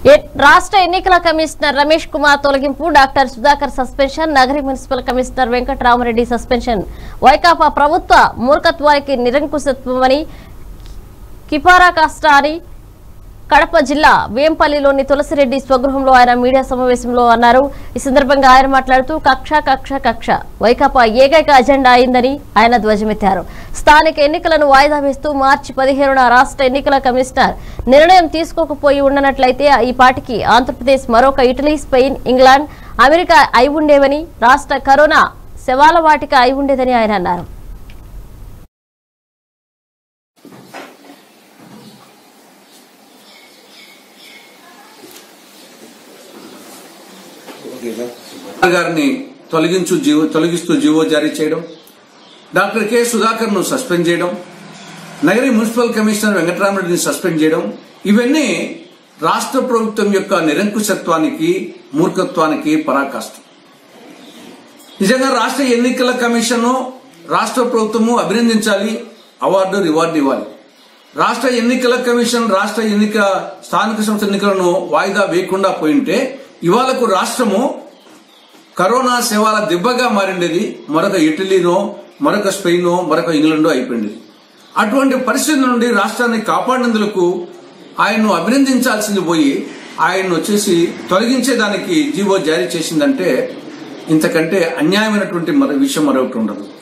ఎ- రాష్ట్ర ఎన్నికల కమిషనర్ రమేష్ కుమార్ తొలగింపు doctor Sudhakar suspension Nagari municipal commissioner Venkataramareddy suspension Vaikapa ప్రభుత్వ మూర్ఖత్వానికి నిరంకుశత్వమని కిపారా కాస్టా అని కడప జిల్లా వేంపల్లిలోని తులసిరెడ్డి స్వగృహంలో ఆయన మీడియా సమావేశంలో అన్నారు ఈ సందర్భంగా ఆయన మాట్లాడుతూ కక్ష కక్ష కక్ష వైకాపా ఏకైక అజెండా అయిందని ఆయన ధ్వజమెత్తారు స్థానిక ఎన్నికలను వాయిదా వేస్తూ మార్చి పదిహేనున రాష్ట్ర ఎన్నికల కమిషనర్ నిర్ణయం తీసుకోకపోయి ఉండనట్లయితే ఈ పాటికి ఆంధ్రప్రదేశ్ మరొక ఇటలీ స్పెయిన్ ఇంగ్లాండ్ అమెరికా అయి ఉండేవని రాష్ట్ర కరోనా శవాల వాటిక అయి ఉండేదని ఆయన అన్నారు గారిని తొలగించు జీవో తొలగిస్తూ జీవో జారీ చేయడం డాక్టర్ కె సుధాకర్ ను సస్పెండ్ చేయడం నగరి మున్సిపల్ కమిషనర్ వెంకటరామరెడ్డిని సస్పెండ్ చేయడం ఇవన్నీ రాష్ట్ర ప్రభుత్వం యొక్క నిరంకుశత్వానికి మూర్ఖత్వానికి పరాకాష్ట నిజంగా రాష్ట్ర ఎన్నికల కమిషన్ రాష్ట్ర ప్రభుత్వము అభినందించాలి అవార్డు రివార్డు ఇవ్వాలి రాష్ట్ర ఎన్నికల కమిషన్ రాష్ట్ర ఎన్నిక స్థానిక సంస్థ ఎన్నికలను వాయిదా వేయకుండా పోయింటే ఇవాళకు రాష్ట్రము కరోనా సేవల దిబ్బగా మారిండేది మరొక ఇటలీనో మరొక స్పెయినో మరొక ఇంగ్లాండో అయిపోయింది అటువంటి పరిస్థితి నుండి రాష్ట్రాన్ని కాపాడినందుకు ఆయన్ను అభినందించాల్సింది పోయి ఆయన్ను వచ్చేసి తొలగించేదానికి జీవో జారీ చేసిందంటే ఇంతకంటే అన్యాయమైనటువంటి మరో విషయం మరొకటి ఉండదు